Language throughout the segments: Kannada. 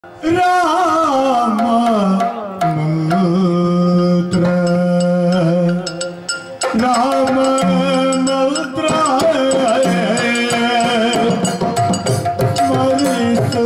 ರಾಮ ಮಂತ್ರ ರಾಮ ಮಂತ್ರ ಸ್ಮರಿಸು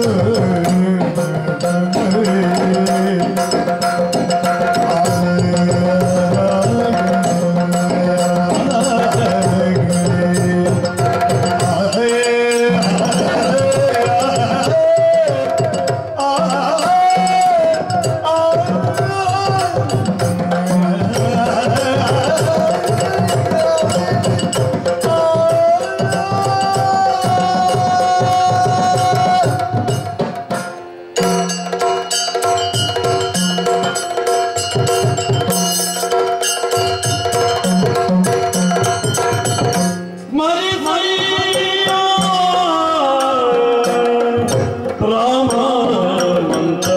ಸ್ಮರಿಸಯ್ಯ ರಾಮ ಮಂತ್ರ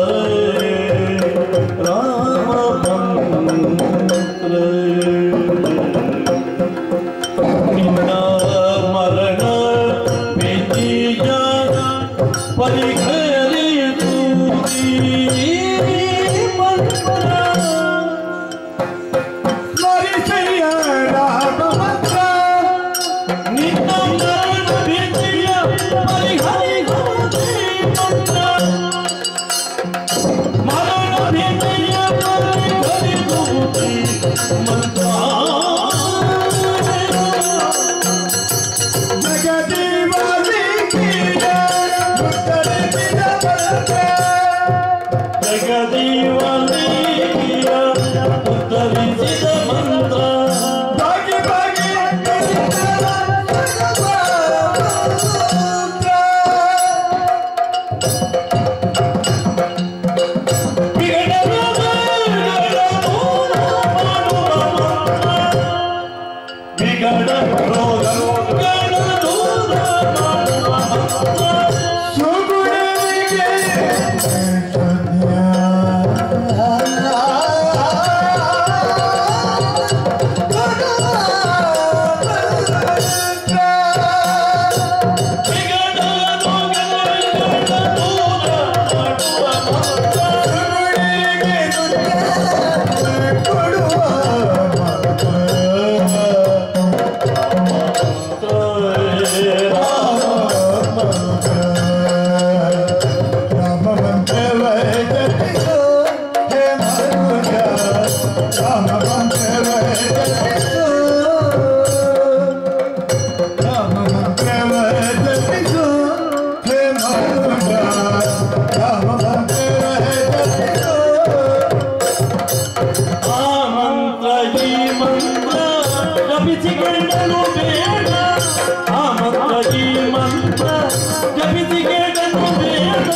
ರಾಮ ಮಂತ್ರ ನಿನ್ನ ಮರಣ ವಿಜಯ ಪರಿಹರಿಸು ಮಂತ್ರ ಸ್ಮರಿಸಯ್ಯ ರಾಮ ಮಂತ್ರ ನಿನ್ನ ಮರಣ ವಿಜಯ ಪರಿಹರಿಸು ಮಂತ್ರ ಮರಣ ವಿಜಯ ಪರಿಹರಿಸು ಮಂತ್ರ ಜಗದೀವಾಲಿಕಿಯ ಉತ್ತರಿಸಿದ ಮಂತ್ರ ಜಗದೀವಲಿಯ ಉತ್ತರಿಸಿದ ಮಂತ್ರ ಬಾಗಿ ಬಾಗಿ ವಿಗಡ ರೋಗ ರೋಗಗಳ ದೂರ ಮಾಡುವ ಮಂತ್ರ ಸುಗುಣವಿಗೆ ವಿಗಡ ರೋಗಗಳ ದೂರ ಮಾಡುವ ಮಂತ್ರ ಆ ಮಂತ್ರ ಈ ಮಂತ್ರ ಜಪಿಸಿಕೊಳ್ಳಲು ಬೇಡ ಆ ಮಂತ್ರ ಈ ಮಂತ್ರ ಜಪಿಸಿಕೊಳ್ಳಲು ಬೇಡ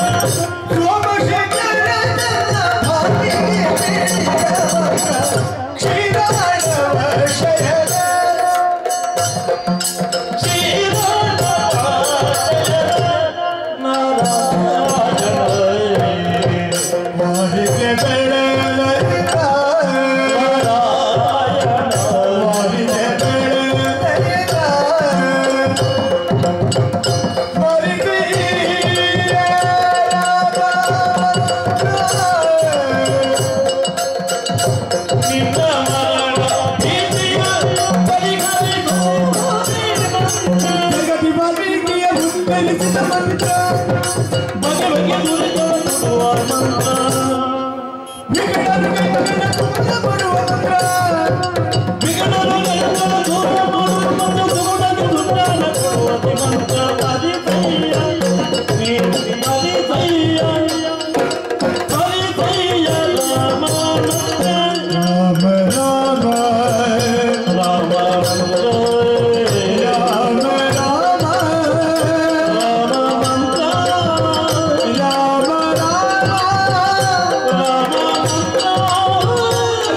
ರಾಮ ರಾಮ ರಾಮ ರಾಮ ರಾಮ ರಾಮ ರಾಮ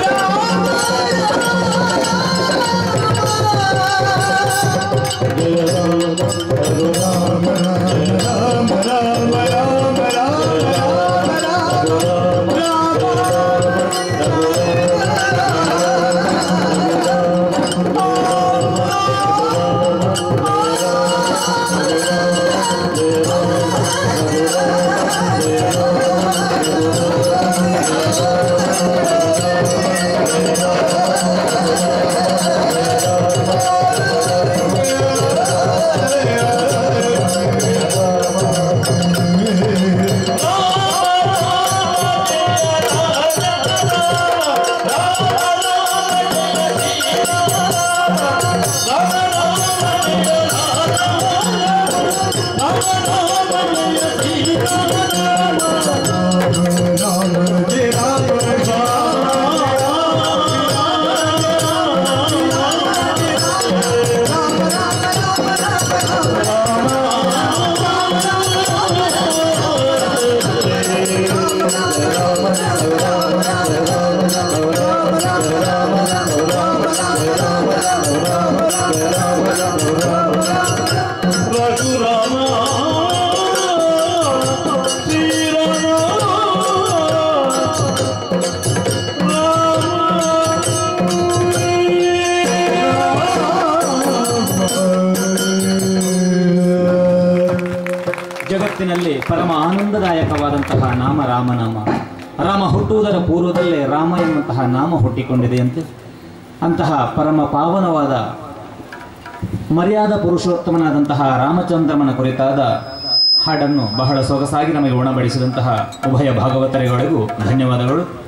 ಜಗತ್ತಿನಲ್ಲಿ ಪರಮ ಆನಂದದಾಯಕವಾದಂತಹ ನಾಮ ರಾಮನಾಮ ರಾಮ ಹುಟ್ಟುವುದರ ಪೂರ್ವದಲ್ಲೇ ರಾಮ ಎನ್ನುವಂತಹ ನಾಮ ಹುಟ್ಟಿಕೊಂಡಿದೆಯಂತೆ ಅಂತಹ ಪರಮ ಪಾವನವಾದ ಮರ್ಯಾದ ಪುರುಷೋತ್ತಮನಾದಂತಹ ರಾಮಚಂದ್ರಮನ ಕುರಿತಾದ ಹಾಡನ್ನು ಬಹಳ ಸೊಗಸಾಗಿ ನಮಗೆ ಉಣಬಡಿಸಿದಂತಹ ಉಭಯ ಭಾಗವತರಿಗಳಿಗೂ ಧನ್ಯವಾದಗಳು